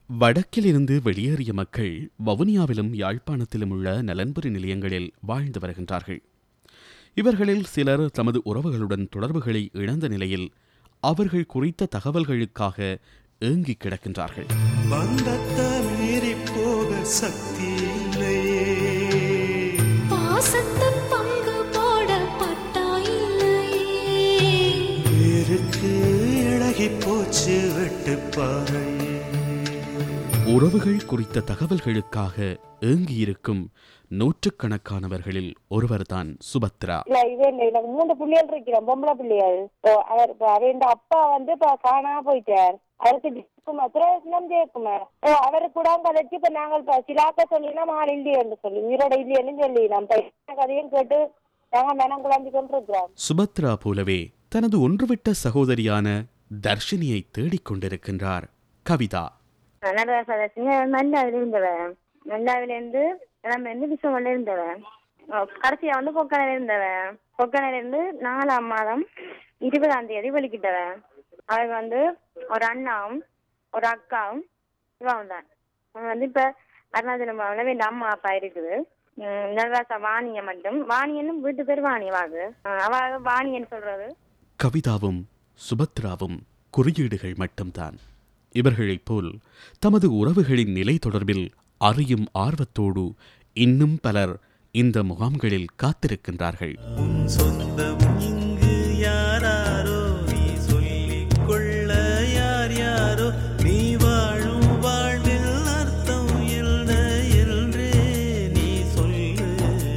வடக்கிலிருந்து வெளியேறிய மக்கள் வவுனியாவிலும் யாழ்ப்பாணத்திலும் உள்ள நலன்புரி நிலையங்களில் வாழ்ந்து வருகின்றார்கள் இவர்களில் சிலர் தமது உறவுகளுடன் தொடர்புகளை இழந்த நிலையில் அவர்கள் குறித்த தகவல்களுக்காக ஏங்கிக் கிடக்கின்றார்கள் பந்தத்தை மீறி போக சக்தி இல்லையே பாசத்தை பங்கு போட பட்டா இல்லையே வேருக்கு இழகி போச்சு வெட்டு பாறையே உறவுகள் குறித்த தகவல்களுக்காக ஏங்கியிருக்கும் நூற்றுக்கணக்கானவர்களில் ஒருவர்தான் சுபத்ரா இல்ல இது இல்ல எனக்கு மூணு பிள்ளைகள் இருக்கிறோம் பொம்பளை பிள்ளைகள் இப்போ அவர் இப்போ அவன் அப்பா வந்து இப்ப காணாம போயிட்டார் அவருக்கு ஜெயக்குமார் திரேசனம் ஜெயக்குமார் ஓ அவரு கூட கதைச்சு இப்ப நாங்கள் இப்ப சிலாக்க சொல்லினா மால் இல்லையென்று சொல்லி உயிரோட இல்லையென்னு சொல்லி நம்ம இப்ப கதையும் கேட்டு நாங்க மனம் குழம்பி கொண்டு இருக்கிறோம் சுபத்ரா போலவே தனது ஒன்றுவிட்ட சகோதரியான தர்ஷினியை தேடிக் கொண்டிருக்கின்றார் கவிதா நல்ல சதசிங்க நல்லாவில் இருந்தவன் நல்லாவில் இருந்து நம்ம இருந்து விஸ்வமல்ல இருந்தவன் அஹ் கடைசியா வந்து பொக்கனையில இருந்தவன் பொக்கனையில இருந்து நாலாம் மாதம் இருபதாம் தேதி வெளிக்கிட்டவன் அவன் வந்து ஒரு அண்ணாவும் ஒரு அக்காவும் இவன் தான் அவன் வந்து இப்ப அருணாச்சலம் பவன்ல வேண்ட அம்மா அப்பா இருக்குது உம் நடராசா வாணிய மட்டும் வாணியன்னு வீட்டு பேர் வாணியவாகு அஹ் அவ வாணியன்னு சொல்றது கவிதாவும் சுபத்ராவும் குறியீடுகள் மட்டும்தான் இவர்களைப் போல் தமது உறவுகளின் நிலை தொடர்பில் அறியும் ஆர்வத்தோடு இன்னும் பலர் இந்த முகாம்களில் காத்திருக்கின்றார்கள் உன் சொந்தம் இங்கு யாராரோ நீ சொல்லிக் கொள்ள யார் யாரோ நீ வாழும் வாழ்வில் அர்த்தம் என்ன என்றே நீ சொல்லு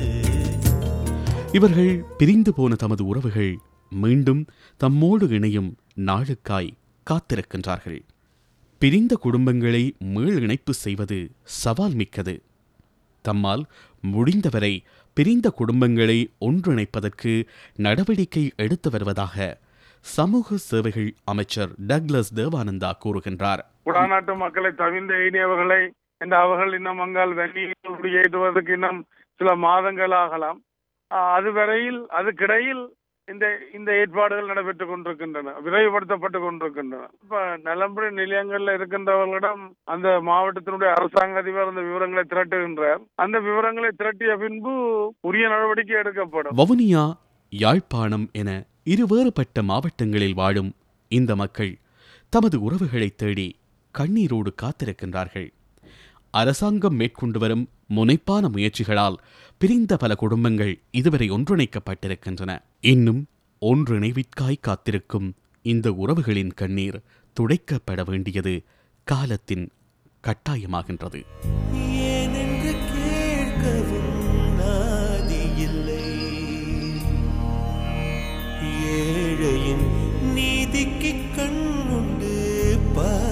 இவர்கள் பிரிந்து போன தமது உறவுகள் மீண்டும் தம்மோடு இணையும் நாளுக்காய் காத்திருக்கின்றார்கள் பிரிந்த குடும்பங்களை மீள் இணைப்பு செய்வது சவால் மிக்கது தம்மால் முடிந்தவரை பிரிந்த குடும்பங்களை ஒன்றிணைப்பதற்கு நடவடிக்கை எடுத்து வருவதாக சமூக சேவைகள் அமைச்சர் டக்ளஸ் தேவானந்தா கூறுகின்றார் குடாநாட்டு மக்களை தவிர்ந்த இனியவர்களை இந்த அவர்கள் இன்னும் அங்கால் வெண்ணியில் குடியேற்றுவதற்கு இன்னும் சில மாதங்கள் ஆகலாம் ஆஹ் அதுவரையில் அதுக்கிடையில் இந்த இந்த ஏற்பாடுகள் நடைபெற்றுக் கொண்டிருக்கின்றன விரைவுபடுத்தப்பட்டு கொண்டிருக்கின்றன இப்ப நலம்புரி நிலையங்கள்ல இருக்கின்றவர்களிடம் அந்த மாவட்டத்தினுடைய அரசாங்க அதிபர் அந்த விவரங்களை திரட்டுகின்றார் அந்த விவரங்களை திரட்டிய பின்பு உரிய நடவடிக்கை எடுக்கப்படும் வவுனியா யாழ்ப்பாணம் என இருவேறுபட்ட மாவட்டங்களில் வாழும் இந்த மக்கள் தமது உறவுகளைத் தேடி கண்ணீரோடு காத்திருக்கின்றார்கள் அரசாங்கம் மேற்கொண்டு வரும் முனைப்பான முயற்சிகளால் பிரிந்த பல குடும்பங்கள் இதுவரை ஒன்றிணைக்கப்பட்டிருக்கின்றன இன்னும் ஒன்றிணைவிற்காய் காத்திருக்கும் இந்த உறவுகளின் கண்ணீர் துடைக்கப்பட வேண்டியது காலத்தின் கட்டாயமாகின்றது ஏனென்று கேட்கவும் நாதி இல்லை ஏழையின் நீதிக்கு கண் உண்டு பா